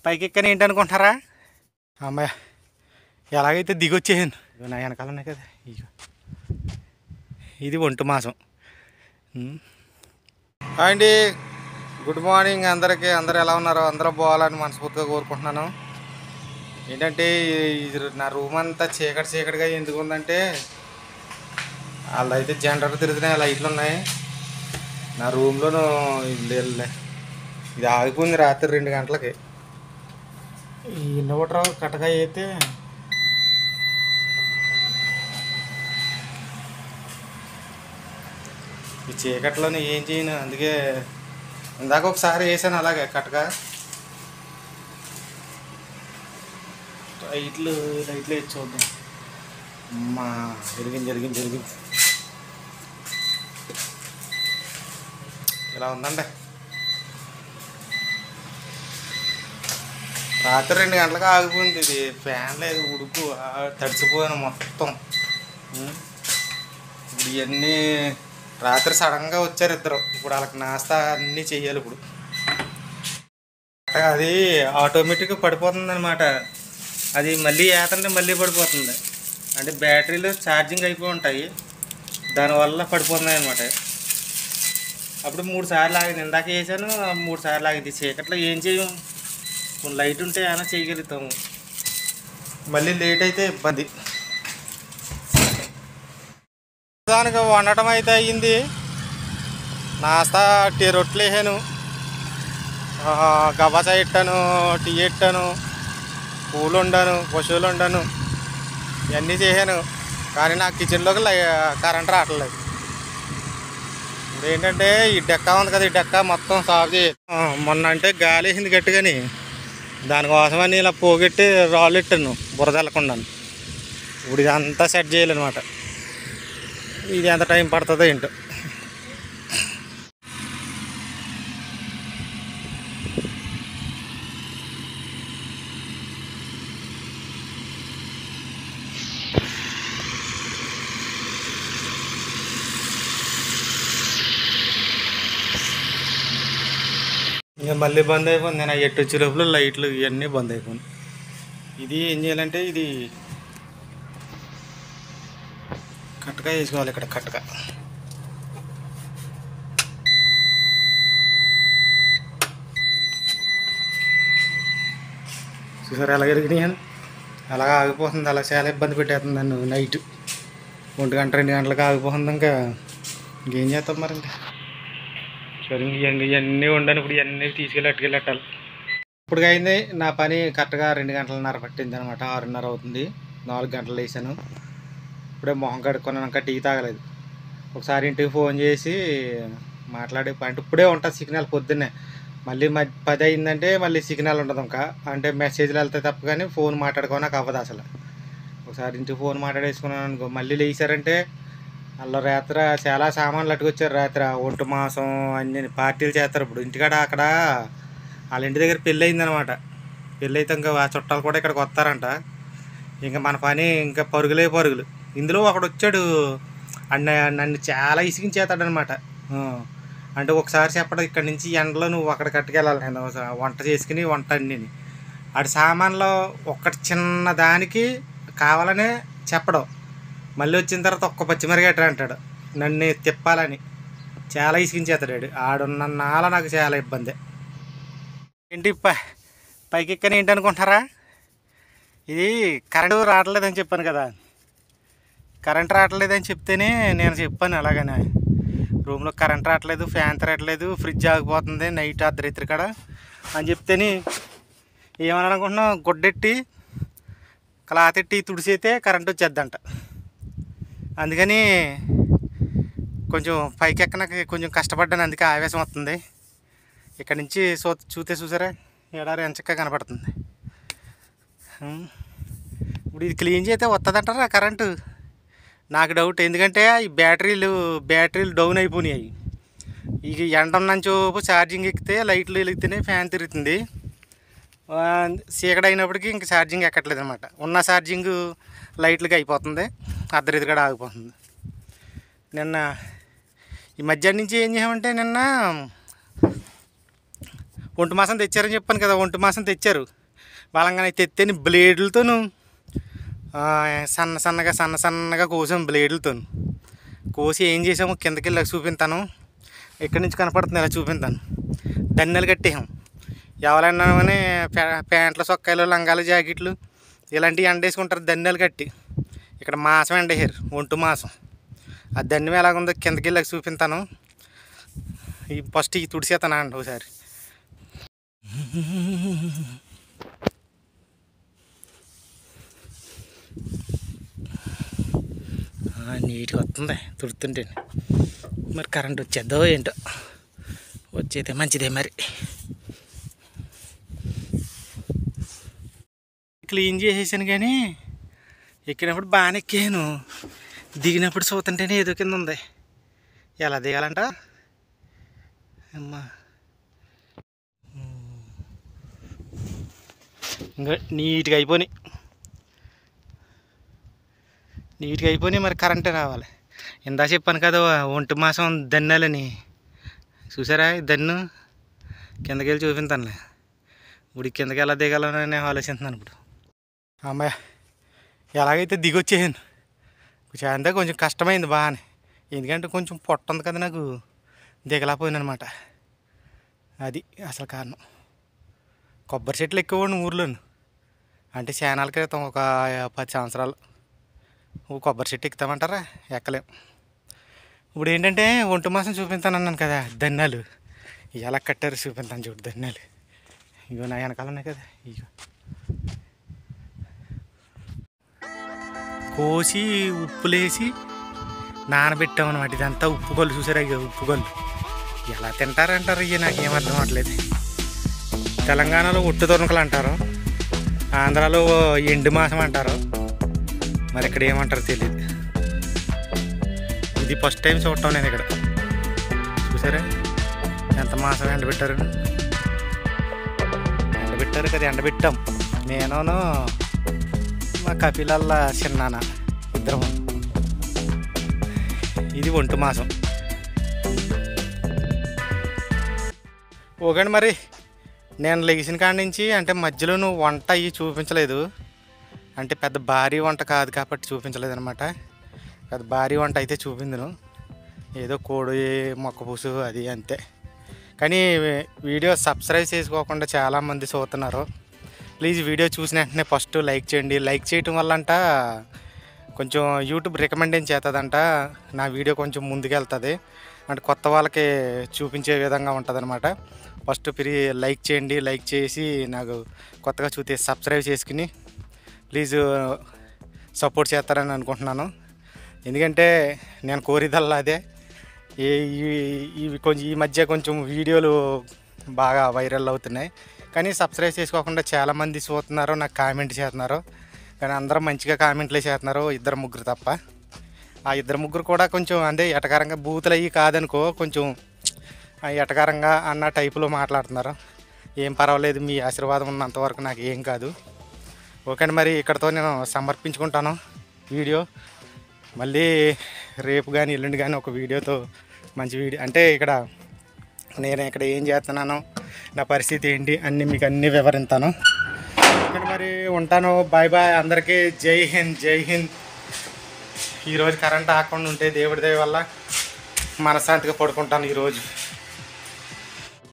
పైకి ఎక్కని ఏంటనుకుంటున్నారా అమ్మాయి ఎలాగైతే దిగొచ్చేసాను ఇదిగో నా వెనకాల ఉన్నాయి కదా ఇగో ఇది ఒంటు మాసం ఉమ్. హాయ్ అండి గుడ్ మార్నింగ్ అందరికీ అందరు ఎలా ఉన్నారో అందరూ పోవాలని మనస్ఫూర్తిగా కోరుకుంటున్నాను ఏంటంటే ఇది నా రూమ్ అంతా చీకటి చీకటిగా ఎందుకు ఉందంటే వాళ్ళైతే జనరేటర్ తిరుగుతున్నాయి లైట్లు ఉన్నాయి నా రూమ్లోనూ ఇది ఇది ఆగిపోయింది రాత్రి రెండు గంటలకి ఈ ఇన్వర్టర్ కట్టగా అయితే ఈ చీకట్లోనే ఏం చేయను అందుకే ఇందాక ఒకసారి వేసాను అలాగే కట్టగా లైట్లు లైట్లు వేసి చూద్దాం అమ్మా జరిగింది జరిగింది జరిగింది ఇలా ఉందండి రాత్రి రెండు గంటలకు ఆగిపోయింది ఇది ఫ్యాన్ లేదు ఉడుకు ఆ, తడిసిపోయాను మొత్తం ఉం. ఇప్పుడు ఇవన్నీ రాత్రి సడన్గా వచ్చారు ఇద్దరు ఇప్పుడు వాళ్ళకి నాస్తా అన్నీ చెయ్యాలి ఇప్పుడు అది ఆటోమేటిక్గా పడిపోతుంది అనమాట అది మళ్ళీ ఏతంటే మళ్ళీ పడిపోతుంది అంటే బ్యాటరీలు ఛార్జింగ్ అయిపోయి ఉంటాయి దానివల్ల పడిపోతున్నాయి అనమాట అప్పుడు మూడు సార్లు ఆగింది ఇందాక వేసాను మూడు సార్లు ఆగింది చీకట్లో ఏం చేయం కొన్ని లైట్ ఉంటే అయినా చేయగలుగుతాము మళ్ళీ లేట్ అయితే ఇబ్బంది దానికి వండటం అయితే అయ్యింది నాస్తా టీ రొట్టెలు వేసాను గబాసా ఇట్టాను టీ ఇట్టాను పూలు వండాను పశువులు వండాను ఇవన్నీ చేశాను కానీ నా కిచెన్లోకి లై కరెంట్ రావట్లేదు ఇప్పుడు ఏంటంటే ఈ డెక్క ఉంది కదా ఈ డెక్క మొత్తం సాఫ్ చేయాలి ఆ, మొన్న అంటే గాలి వేసింది గట్టిగాని దానికోసమని ఇలా పోగొట్టి రాళ్ళు ఇట్టాను బురద వెళ్ళకుండా ఇప్పుడు ఇదంతా సెట్ చేయాలన్నమాట ఇది ఎంత టైం పడుతుందో ఏంటో ఇంకా మళ్ళీ బంద్ అయిపోయింది నేను ఎట్టు వచ్చే లోపల లైట్లు ఇవన్నీ బంద్ అయిపోయింది ఇది ఏం చేయాలంటే ఇది కట్టగా వేసుకోవాలి ఇక్కడ కట్టగా చూసారు ఎలా ఎరిగినాయని అలాగా ఆగిపోతుంది అలా చాలా ఇబ్బంది పెట్టేస్తుంది నన్ను నైట్ ఒంటి గంట రెండు గంటలకు ఆగిపోతుంది ఇంకా ఇంకేం చేస్తాం మరి ఇంకా సరే ఇవన్నీ ఇవన్నీ ఉండని ఇప్పుడు ఇవన్నీ తీసుకెళ్ళి అట్టుకెళ్ళట్టాలి ఇప్పుడు అయింది నా పని కరెక్ట్గా రెండు గంటలన్నర పట్టింది అనమాట ఆరున్నర అవుతుంది నాలుగు గంటలు వేసాను ఇప్పుడే మొహం కడుక్కున్నాక టీ తాగలేదు ఒకసారి ఇంటికి ఫోన్ చేసి మాట్లాడి అంటే ఇప్పుడే ఉంటుంది సిగ్నల్ పొద్దున్నే మళ్ళీ మధ్య పది అయిందంటే మళ్ళీ సిగ్నల్ ఉండదు ఇంకా అంటే మెసేజ్లు వెళ్తాయి తప్ప కానీ ఫోన్ మాట్లాడుకోనకు అవ్వదు అసలు ఒకసారి ఇంటికి ఫోన్ మాట్లాడేసుకున్నాను అనుకో మళ్ళీ లేచారంటే అల్ల రాత్ర చాలా సామాన్లు అట్టుకొచ్చారు రాత్ర ఒంటి మాసం అన్ని పార్టీలు చేస్తారు ఇప్పుడు ఇంటికాడ అక్కడ వాళ్ళ ఇంటి దగ్గర పెళ్ళి అయిందనమాట పెళ్ళి అయితే ఇంకా ఆ చుట్టాలు కూడా ఇక్కడికి వస్తారంట ఇంకా మన పని ఇంకా పరుగులే పరుగులు ఇందులో ఒకడు వచ్చాడు అన్న నన్ను చాలా ఇసిగించేస్తాడు అనమాట అంటే ఒకసారి చెప్పడం ఇక్కడ నుంచి ఎండలో నువ్వు అక్కడ కట్టుకెళ్ళాలి నేను ఒకసారి వంట చేసుకుని వంట అన్నీని ఆడి సామాన్లో ఒక్కటి చిన్న దానికి కావాలనే చెప్పడం మళ్ళీ వచ్చిన తర్వాత ఒక్క పచ్చిమిరగట్ట అంటాడు నన్ను తిప్పాలని చాలా ఇసిగించేస్తాడు ఆడు ఆడున్న నాల నాకు చాలా ఇబ్బంది ఏంటి పై పైకి ఎక్కని ఏంటి అనుకుంటారా ఇది కరెంటు రావట్లేదని చెప్పాను కదా కరెంట్ రావట్లేదని చెప్తేనే నేను చెప్పాను అలాగనే రూమ్లో కరెంట్ రావట్లేదు ఫ్యాన్ తిరగట్లేదు ఫ్రిడ్జ్ ఆగిపోతుంది నైట్ అర్ధరాత్రి కాడ అని చెప్తేనే ఏమని అనుకుంటున్నాం గుడ్డెట్టి క్లాత్ ఎట్టి తుడిసైతే కరెంట్ వచ్చేద్దంట అందుకని కొంచెం పైకి ఎక్కనకి కొంచెం కష్టపడ్డాను అందుకే ఆవేశం వస్తుంది ఇక్కడ నుంచి సో చూతే చూసారా ఎడారి ఎంచక్క కనపడుతుంది ఉం. ఇప్పుడు ఇది క్లీన్ చేస్తే వస్తుందంటారా కరెంటు నాకు డౌట్ ఎందుకంటే ఈ బ్యాటరీలు బ్యాటరీలు డౌన్ అయిపోయినాయి ఇక ఎండ ఉన్నంచోపు ఛార్జింగ్ ఎక్కితే లైట్లు వెలిగితేనే ఫ్యాన్ తిరుగుతుంది ఆ, చీకటి అయినప్పటికీ ఇంక ఛార్జింగ్ ఎక్కట్లేదు అనమాట ఉన్న ఛార్జింగ్ లైట్లుగా అయిపోతుంది అర్ధరీతి కూడా ఆగిపోతుంది నిన్న ఈ మధ్యాహ్నం నుంచి ఏం చేసామంటే నిన్న ఒంటి మాసం తెచ్చారని చెప్పాను కదా ఒంటి మాసం తెచ్చారు బలంగానే తెత్తేని బ్లేడ్లతోను ఆ, సన్న సన్నగా సన్న సన్నగా కోసాం బ్లేడ్లతోను కోసి ఏం చేసాము కిందకి వెళ్ళి చూపిస్తాను ఇక్కడి నుంచి కనపడుతుంది ఇలా చూపిస్తాను దన్నెలు కట్టేసాం ఎవరైనా కానీ ప్యా- ప్యాంట్లు సొక్కాయలు లంగాలు జాకెట్లు ఇలాంటివి ఎండేసుకుంటారు దన్నెలు కట్టి ఇక్కడ మాసం ఎండేసారు ఒంటు మాసం ఆ దండం ఎలాగుందో కిందకి వెళ్ళి చూపిస్తాను ఈ ఫస్ట్ ఈ తుడిసేస్తాను అండి ఒకసారి ఆ, నీట్గా వస్తుంది తుడుతుంటే మరి కరెంట్ వచ్చేద్దో ఏంటో వచ్చేదే మంచిదే మరి క్లీన్ చేసేసాను కానీ ఎక్కినప్పుడు బాగానే ఎక్కాను దిగినప్పుడు చూస్తుంటేనే ఏదో కింద ఉంది ఎలా దిగాలంట అమ్మా ఇంకా నీట్గా అయిపోయి నీట్గా అయిపోయి మరి కరెంటే రావాలి ఇందా చెప్పాను కదా ఒంటి మాసం దన్నెలని చూసారా ఈ దన్ను కిందకి వెళ్ళి చూపించానులే ఇప్పుడు ఈ కిందకి ఎలా దిగాలని ఆలోచిస్తున్నాను ఇప్పుడు అమ్మాయి ఎలాగైతే దిగొచ్చేసాను కొంచెం అంతా కొంచెం కష్టమైంది బాగానే ఎందుకంటే కొంచెం పొట్ట ఉంది కదా నాకు దిగలేకపోయాను అనమాట అది అసలు కారణం కొబ్బరి చెట్లు ఎక్కువ ఉండి ఊర్లోను అంటే శానాల క్రితం ఒక పది సంవత్సరాలు ఓ కొబ్బరి చెట్టు ఎక్కుతామంటారా ఎక్కలేం ఇప్పుడు ఏంటంటే ఒంటి మాసం చూపిస్తాను అన్నాను కదా ధన్యాలు ఎలా కట్టారు చూపిస్తాను చూడు ధన్యాలు ఇగో నా వెనకాల ఉన్నాయి కదా ఇగో కోసి ఉప్పులేసి నానబెట్టామన్నమాట ఇదంతా ఉప్పు గొల్లు చూసారా ఇక ఉప్పు గొల్లు ఎలా తింటారంటారు ఇక నాకేం అర్థం అవ్వట్లేదు తెలంగాణలో ఉట్టు తొనకలు అంటారు ఆంధ్రాలో ఎండు మాసం అంటారు మరి ఇక్కడ ఏమంటారో తెలియదు ఇది ఫస్ట్ టైం చూడటం నేను ఇక్కడ చూసారా ఎంత మాసం ఎండబెట్టారు ఎండబెట్టారు కదా ఎండబెట్టాం నేనును మా కపిలల్ల చిన్నాన ఇద్దరం ఇది ఒంటి మాసం ఓకే మరి నేను లెగిసిన కాడి నుంచి అంటే మధ్యలో నువ్వు వంట అయ్యి చూపించలేదు అంటే పెద్ద భారీ వంట కాదు కాబట్టి చూపించలేదు అనమాట పెద్ద భారీ వంట అయితే చూపించను ఏదో కోడి మొక్క పుసు అది అంతే కానీ వీడియో సబ్స్క్రైబ్ చేసుకోకుండా చాలామంది చూస్తున్నారు ప్లీజ్ వీడియో చూసిన వెంటనే ఫస్ట్ లైక్ చేయండి లైక్ చేయటం వల్ల అంట కొంచెం యూట్యూబ్ రికమెండేషన్ చేస్తుందంట నా వీడియో కొంచెం ముందుకెళ్తుంది అంటే కొత్త వాళ్ళకి చూపించే విధంగా ఉంటుంది ఫస్ట్ పిరి లైక్ చేయండి లైక్ చేసి నాకు కొత్తగా చూస్తే సబ్స్క్రైబ్ చేసుకుని ప్లీజ్ సపోర్ట్ చేస్తారని అనుకుంటున్నాను ఎందుకంటే నేను కోరిదల్లా అదే ఈ ఈ- ఇవి కొంచెం ఈ మధ్య కొంచెం వీడియోలు బాగా వైరల్ అవుతున్నాయి కానీ సబ్స్క్రైబ్ చేసుకోకుండా చాలామంది చూస్తున్నారు నాకు కామెంట్ చేస్తున్నారు కానీ అందరూ మంచిగా కామెంట్లే చేస్తున్నారు ఇద్దరు ముగ్గురు తప్ప ఆ ఇద్దరు ముగ్గురు కూడా కొంచెం అంటే ఎటకారంగా బూతులు అయ్యి కాదనుకో కొంచెం ఆ ఎటకారంగా అన్న టైపులో మాట్లాడుతున్నారు ఏం పర్వాలేదు మీ ఆశీర్వాదం ఉన్నంతవరకు నాకు ఏం కాదు ఓకే అండి మరి ఇక్కడతో నేను సమర్పించుకుంటాను వీడియో మళ్ళీ రేపు కానీ ఎల్లుండి కానీ ఒక వీడియోతో మంచి వీడియో అంటే ఇక్కడ నేను ఇక్కడ ఏం చేస్తున్నానో నా పరిస్థితి ఏంటి అన్నీ మీకు అన్నీ వివరిస్తాను ఓకే మరి ఉంటాను బాయ్ బాయ్ అందరికీ జై హింద్ జై హింద్ ఈరోజు కరెంట్ ఆకుండా ఉంటే దేవుడి దయ వల్ల మనశ్శాంతిగా పడుకుంటాను ఈరోజు